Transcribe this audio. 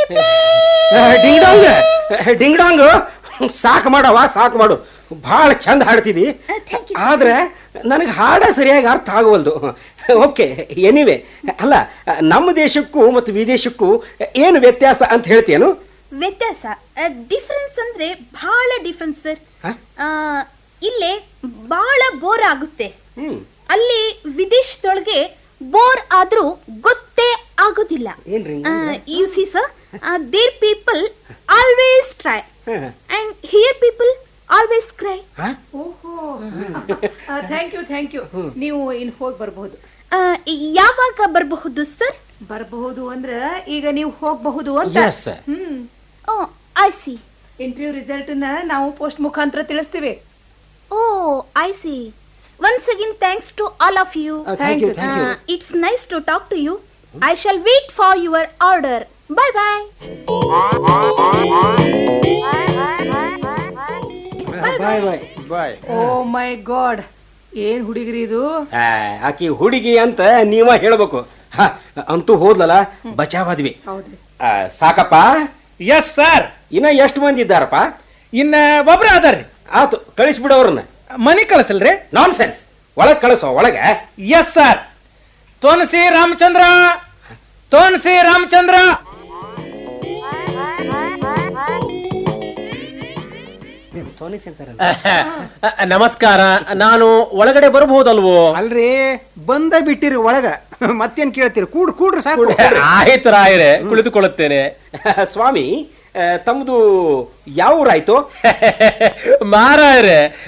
Ding ಡಾಂಗ್ ding ಡಾಂಗ್ ಸಾಕು ಮಾಡವ ಸಾಕು ಮಾಡು ಭಾಳ ಚಂದ ಹಾಡ್ತಿದಿ thank you, sir. ಆದ್ರೆ ನನಗೆ ಹಾಡ ಸರಿಯಾಗಿ ಅರ್ಥ ಆಗವಲ್ದು ಓಕೆ ಎನಿವೆ ಅಲ್ಲ ನಮ್ಮ ದೇಶಕ್ಕೂ ಮತ್ತು ವಿದೇಶಕ್ಕೂ ಏನು ವ್ಯತ್ಯಾಸ ಅಂತ ಹೇಳ್ತೀಯನು ವ್ಯತ್ಯಾಸ ಡಿಫ್ರೆನ್ಸ್ ಅಂದ್ರೆ ಬಹಳ ಡಿಫ್ರೆನ್ಸ್ ಸರ್ ಹ? ಇಲ್ಲೇ ಬಹಳ ಬೋರ್ ಆಗುತ್ತೆ ಹ್ಮ್ ಅಲ್ಲಿ ವಿದೇಶದೊಳಗೆ ಬೋರ್ ಆದ್ರೂ ಗೊತ್ತೇ ಆಗೋದಿಲ್ಲ ಏನ್ರಿ you see sir there people always try ಹ. And here people always cry ಓಹೋ ಥ್ಯಾಂಕ್ ಯು ಥ್ಯಾಂಕ್ ಯು ನೀವು ಇನ್ ಹೋಗಿ ಬರಬಹುದು ಯಾವಾಗ ಬರಬಹುದು ಸರ್ ಬರಬಹುದು ಅಂದ್ರ ಈಗ ನೀವು ಹೋಗಬಹುದು ಅಂತ ಎಸ್ ಹ್ಮ್ O I C interview result ನ ನಾವು ಪೋಸ್ಟ್ ಮುಖಾಂತರ ತಿಳಿಸ್ತೀವಿ O I C once again thanks to all of you thank you thank you it's nice to talk to you I shall wait for your order bye bye bye bye bye oh my god ಏನ್ ಹುಡುಗಿರಿ ಇದು ಆಕಿ ಹುಡುಗಿ ಅಂತ ನೀವ ಹೇಳ್ಬೇಕು ಹ, ಅಂತೂ ಹೋದ್ಲಲ್ಲ ಬಚಾವಾದ್ವಿ ಹೌದ್ರಿ ಆ, ಸಾಕಪ್ಪ ಎಸ್ ಸರ್ ಇನ್ನ ಎಷ್ಟು ಮಂದಿ ಇದ್ದಾರಪ್ಪ ಇನ್ನ ಒಬ್ರ ಅದಾರ್ರಿ ಆತು ಕಳಿಸ್ಬಿಡವ್ರನ್ನ ಮನಿ ಕಳಿಸಲ್ರಿ ನಾನ್ ಸೆನ್ಸ್ ಒಳಗ್ ಕಳಿಸೋ ಒಳಗೆ ಎಸ್ ಸರ್ ತೋನ್ಸಿ ರಾಮಚಂದ್ರ ತೋನ್ಸಿ ರಾಮಚಂದ್ರ ತೋನಿಸಿ ಅಂತಾರಲ್ಲ ನಮಸ್ಕಾರ ನಾನು ಒಳಗಡೆ ಬರಬಹುದಲ್ವೋ ಅಲ್ರಿ ಬಂದ ಬಿಟ್ಟಿರಿ ಒಳಗ ಮತ್ತೇನ್ ಕೇಳ್ತೀರಿ ಕೂಡ್ ಕೂಡ್ರಿ ಸಾಕು ಆಯ್ತು ರಾಯರೇ ಕುಳಿತುಕೊಳ್ಳುತ್ತೇನೆ ಸ್ವಾಮಿ ಆ, ತಮ್ದು ಯಾವ ಊರಾಯ್ತು ಮಾರಾಯರೇ